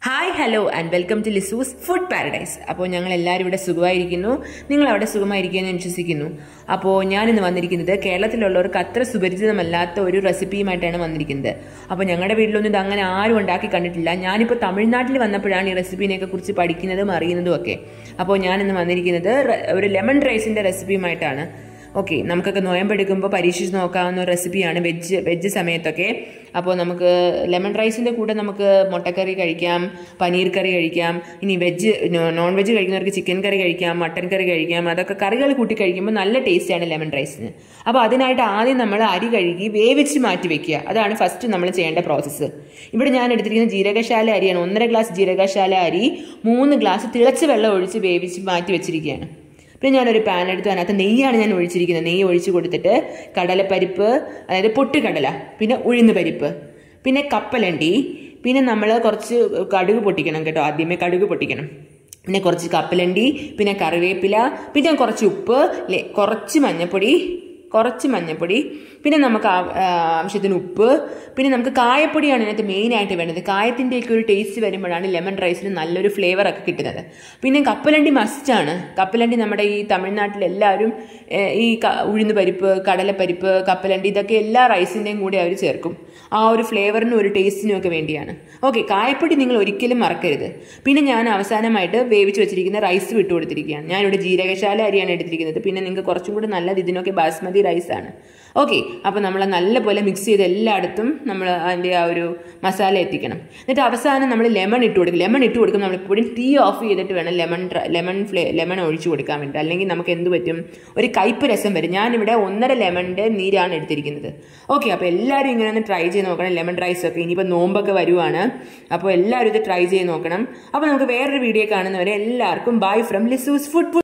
hi hello and welcome to Lizu's food paradise അപ്പോൾ ഞങ്ങൾ എല്ലാവരും ഇവിടെ സുഖമായിരിക്കുന്നു നിങ്ങൾ അവിടെ സുഖമായിരിക്കുമെന്ന് ഞാൻ വിശ്വസിക്കുന്നു അപ്പോൾ ഞാനിന്ന് വന്നിരിക്കുന്നത് കേരളത്തിലുള്ളവർക്ക് അത്ര സുപരിചിതമല്ലാത്ത ഒരു റെസിപ്പിയുമായിട്ടാണ് വന്നിരിക്കുന്നത് അപ്പോൾ ഞങ്ങളുടെ വീട്ടിലൊന്നും ഇത് അങ്ങനെ ആരും ഉണ്ടാക്കി കണ്ടിട്ടില്ല ഞാനിപ്പോൾ തമിഴ്നാട്ടിൽ വന്നപ്പോഴാണ് ഈ റെസിപ്പിനെയൊക്കെ കുറിച്ച് പഠിക്കുന്നതും അറിയുന്നതും ഒക്കെ അപ്പോൾ ഞാനിന്ന് വന്നിരിക്കുന്നത് റെ- ഒരു ലെമൺ റൈസിൻ്റെ റെസിപ്പിയുമായിട്ടാണ് ഓക്കെ നമുക്കൊക്കെ നോയമ്പെടുക്കുമ്പോൾ പരീക്ഷിച്ച് നോക്കാവുന്ന ഒരു റെസിപ്പിയാണ് വെജ് വെജ് സമയത്തൊക്കെ അപ്പോൾ നമുക്ക് ലെമൺ റൈസിൻ്റെ കൂടെ നമുക്ക് മുട്ടക്കറി കഴിക്കാം പനീർ കറി കഴിക്കാം ഇനി വെജ് നോൺ വെജ് കഴിക്കുന്നവർക്ക് ചിക്കൻ കറി കഴിക്കാം മട്ടൻ കറി കഴിക്കാം അതൊക്കെ കറികൾ കൂട്ടി കഴിക്കുമ്പോൾ നല്ല ടേസ്റ്റാണ് ലെമൺ റൈസിന് അപ്പോൾ അതിനായിട്ട് ആദ്യം നമ്മൾ അരി കഴുകി വേവിച്ച് മാറ്റി വെക്കുക അതാണ് ഫസ്റ്റ് നമ്മൾ ചെയ്യേണ്ട പ്രോസസ്സ് ഇവിടെ ഞാൻ എടുത്തിരിക്കുന്നത് ജീരകശാല അരിയാണ് ഒന്നര ഗ്ലാസ് ജീരകശാല അരി മൂന്ന് ഗ്ലാസ് തിളച്ച വെള്ളം ഒഴിച്ച് വേവിച്ച് മാറ്റി വെച്ചിരിക്കുകയാണ് പിന്നെ ഞാനൊരു പാൻ എടുത്ത് അതിനകത്ത് നെയ്യാണ് ഞാൻ ഒഴിച്ചിരിക്കുന്നത് നെയ്യ് ഒഴിച്ച് കൊടുത്തിട്ട് കടലപ്പരിപ്പ് അതായത് പൊട്ടുകടല പിന്നെ ഉഴുന്ന് പരിപ്പ് പിന്നെ കപ്പലണ്ടി പിന്നെ നമ്മൾ കുറച്ച് കടുക് പൊട്ടിക്കണം കേട്ടോ ആദ്യമേ കടുക് പൊട്ടിക്കണം പിന്നെ കുറച്ച് കപ്പലണ്ടി പിന്നെ കറിവേപ്പില പിന്നെ കുറച്ച് ഉപ്പ് ലെ- കുറച്ച് മഞ്ഞൾപ്പൊടി കുറച്ച് മഞ്ഞൾപ്പൊടി പിന്നെ നമുക്ക് ആ- ആ, ആവശ്യത്തിന് ഉപ്പ് പിന്നെ നമുക്ക് കായപ്പൊടിയാണ് ഇതിനകത്ത് മെയിനായിട്ട് വേണ്ടത് കായത്തിൻ്റെയൊക്കെ ഒരു ടേസ്റ്റ് വരുമ്പോഴാണ് ലെമൺ റൈസിന് നല്ലൊരു ഫ്ലേവർ ഒക്കെ കിട്ടുന്നത് പിന്നെ കപ്പലണ്ടി മസ്റ്റാണ് കപ്പലണ്ടി നമ്മുടെ ഈ തമിഴ്നാട്ടിൽ എല്ലാവരും ഏഹ്, ഈ ക- ഉഴുന്ന് പരിപ്പ് കടലപ്പരിപ്പ് കപ്പലണ്ടി ഇതൊക്കെ എല്ലാ റൈസിൻ്റെയും കൂടെ അവർ ചേർക്കും ആ ഒരു ഫ്ലേവറിനും ഒരു ടേസ്റ്റിനും ഒക്കെ വേണ്ടിയാണ് ഓക്കെ കായപ്പൊടി നിങ്ങൾ ഒരിക്കലും മറക്കരുത് പിന്നെ ഞാൻ അവസാനമായിട്ട് വേവിച്ച് വെച്ചിരിക്കുന്ന റൈസ് വിട്ടു കൊടുത്തിരിക്കുകയാണ് ഞാനിവിടെ ജീരകശാല അരിയാണ് എടുത്തിരിക്കുന്നത് പിന്നെ നിങ്ങൾക്ക് കുറച്ചും കൂടി നല്ലത് ഇതിനൊക്കെ ബാസ്മതി റൈസാണ് ഓക്കെ അപ്പോൾ നമ്മൾ നല്ലപോലെ മിക്സ് ചെയ്ത് എല്ലായിടത്തും നമ്മൾ അതിൻ്റെ ആ ഒരു മസാല എത്തിക്കണം എന്നിട്ട് അവസാനം നമ്മൾ ലെമൺ ഇട്ട് കൊടുക്കും ലെമൺ ഇട്ട് കൊടുക്കുമ്പോൾ നമ്മൾ എപ്പോഴും തീ ഓഫ് ചെയ്തിട്ട് വേണം ലെമൺ ലെമൺ ഫ്ലേ ലെമൺ ഒഴിച്ചു കൊടുക്കാൻ വേണ്ടി അല്ലെങ്കിൽ നമുക്ക് എന്ത് പറ്റും ഒരു കയ്പ്പ് രസം വരും ഞാനിവിടെ ഒന്നര ലെമണിൻ്റെ നീരാണ് എടുത്തിരിക്കുന്നത് ഓക്കെ അപ്പോൾ എല്ലാവരും ഇങ്ങനെ ഒന്ന് ട്രൈ ചെയ്ത് നോക്കണം ലെമൺ റൈസ് ഒക്കെ ഇനിയിപ്പോൾ നോമ്പൊക്കെ വരുവാണ് അപ്പോൾ എല്ലാവരും ഇത് ട്രൈ ചെയ്ത് നോക്കണം അപ്പോൾ നമുക്ക് വേറൊരു വീഡിയോ കാണുന്നവരെ എല്ലാവർക്കും ബൈ ഫ്രം ലിസൂസ് ഫുഡ്